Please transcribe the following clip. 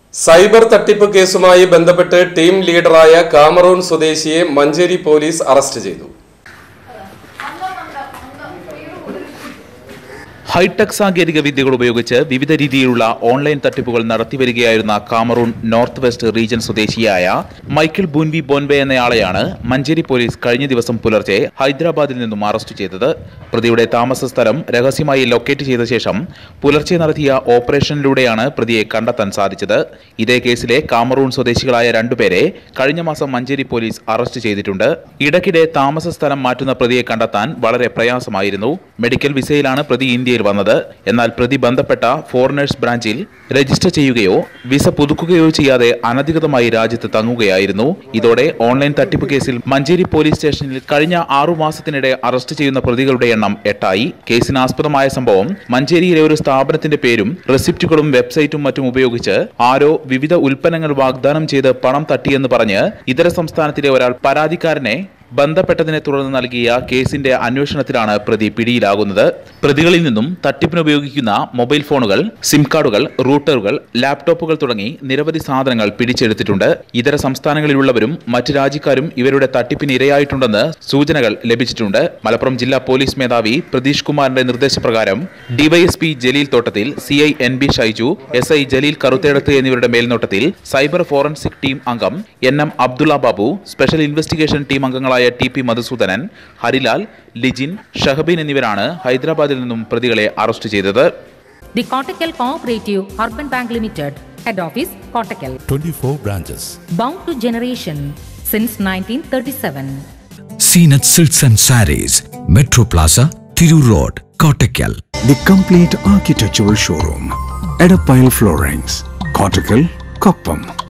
Cyber തട്ടിപ്പ് കേസുമായി ബന്ധപ്പെട്ട് ടീം ലീഡറായ കാമറൂൺ സ്വദേശിയെ മഞ്ചേരി പോലീസ് അറസ്റ്റ് ചെയ്തു ഹൈടെക് സാങ്കേതിക വിദ്യകൾ ഉപയോഗിച്ച് വിവിധ രീതിയിലുള്ള ഓൺലൈൻ തട്ടിപ്പുകൾ നടത്തിവരികയായിരുന്ന കാമറൂൺ നോർത്ത് വെസ്റ്റ് റീജൻ സ്വദേശിയായ മൈക്കിൾ ബൂൻവി ബോൻബെ എന്നയാളെയാണ് മഞ്ചേരി പോലീസ് കഴിഞ്ഞ ദിവസം പുലർച്ചെ ഹൈദരാബാദിൽ നിന്നും അറസ്റ്റ് ചെയ്തത് പ്രതിയുടെ താമസ സ്ഥലം രഹസ്യമായി ലൊക്കേറ്റ് ചെയ്ത ശേഷം പുലർച്ചെ നടത്തിയ ഓപ്പറേഷനിലൂടെയാണ് പ്രതിയെ കണ്ടെത്താൻ സാധിച്ചത് ഇതേ കേസിലെ കാമറൂൺ സ്വദേശികളായ രണ്ടുപേരെ കഴിഞ്ഞ മാസം മഞ്ചേരി പോലീസ് അറസ്റ്റ് ചെയ്തിട്ടുണ്ട് ഇടയ്ക്കിടെ താമസ സ്ഥലം മാറ്റുന്ന പ്രതിയെ കണ്ടെത്താൻ വളരെ പ്രയാസമായിരുന്നു മെഡിക്കൽ വിസയിലാണ് പ്രതി ഇന്ത്യയിൽ വന്നത് എന്നാൽ പ്രതി ബന്ധപ്പെട്ട ഫോറിനേഴ്സ് ബ്രാഞ്ചിൽ രജിസ്റ്റർ ചെയ്യുകയോ വിസ പുതുക്കുകയോ ചെയ്യാതെ അനധികൃതമായി രാജ്യത്ത് തങ്ങുകയായിരുന്നു ഇതോടെ ഓൺലൈൻ തട്ടിപ്പ് കേസിൽ മഞ്ചേരി പോലീസ് സ്റ്റേഷനിൽ കഴിഞ്ഞ ആറു മാസത്തിനിടെ അറസ്റ്റ് ചെയ്യുന്ന പ്രതികളുടെ എണ്ണം എട്ടായി കേസിനാസ്പദമായ സംഭവം മഞ്ചേരിയിലെ ഒരു സ്ഥാപനത്തിന്റെ പേരും റെസിപ്റ്റുകളും വെബ്സൈറ്റും മറ്റും ഉപയോഗിച്ച് ആരോ വിവിധ ഉൽപ്പന്നങ്ങൾ വാഗ്ദാനം ചെയ്ത് പണം തട്ടിയെന്ന് പറഞ്ഞ് ഇതര സംസ്ഥാനത്തിലെ ഒരാൾ പരാതിക്കാരനെ ബന്ധപ്പെട്ടതിനെ തുടർന്ന് നൽകിയ കേസിന്റെ അന്വേഷണത്തിലാണ് പ്രതി പിടിയിലാകുന്നത് പ്രതികളിൽ നിന്നും തട്ടിപ്പിന് ഉപയോഗിക്കുന്ന മൊബൈൽ ഫോണുകൾ സിം കാർഡുകൾ റൂട്ടറുകൾ ലാപ്ടോപ്പുകൾ തുടങ്ങി നിരവധി സാധനങ്ങൾ പിടിച്ചെടുത്തിട്ടുണ്ട് ഇതര സംസ്ഥാനങ്ങളിലുള്ളവരും മറ്റ് രാജ്യക്കാരും ഇവരുടെ തട്ടിപ്പിന് ഇരയായിട്ടുണ്ടെന്ന് സൂചനകൾ ലഭിച്ചിട്ടുണ്ട് മലപ്പുറം ജില്ലാ പോലീസ് മേധാവി പ്രതീഷ് കുമാറിന്റെ നിർദ്ദേശപ്രകാരം DYSP Jaleel Thottathil C I N B Shaiju S I Jaleel Karuthedath എന്നിവരുടെ മേൽനോട്ടത്തിൽ സൈബർ ഫോറൻസിക് ടീം അംഗം N M Abdulla Babu special investigation team അംഗങ്ങളായ ടി പി മധുസൂദനൻ ഹരിലാൽ ലിജിൻ ഷഹബീൻ എന്നിവരാണ് ഹൈദരാബാദിൽ നിന്നും പ്രതികളെ അറസ്റ്റ് ചെയ്തത് The Kottakkal Cooperative Urban Bank Limited, Head Office, Kottakkal. 24 branches. Bound to generation since 1937. Seenat Silks and Saris, Metro Plaza, Thiru Road, Kottakkal. The complete architectural showroom. Edapile Floorings. Cortical, Koppam.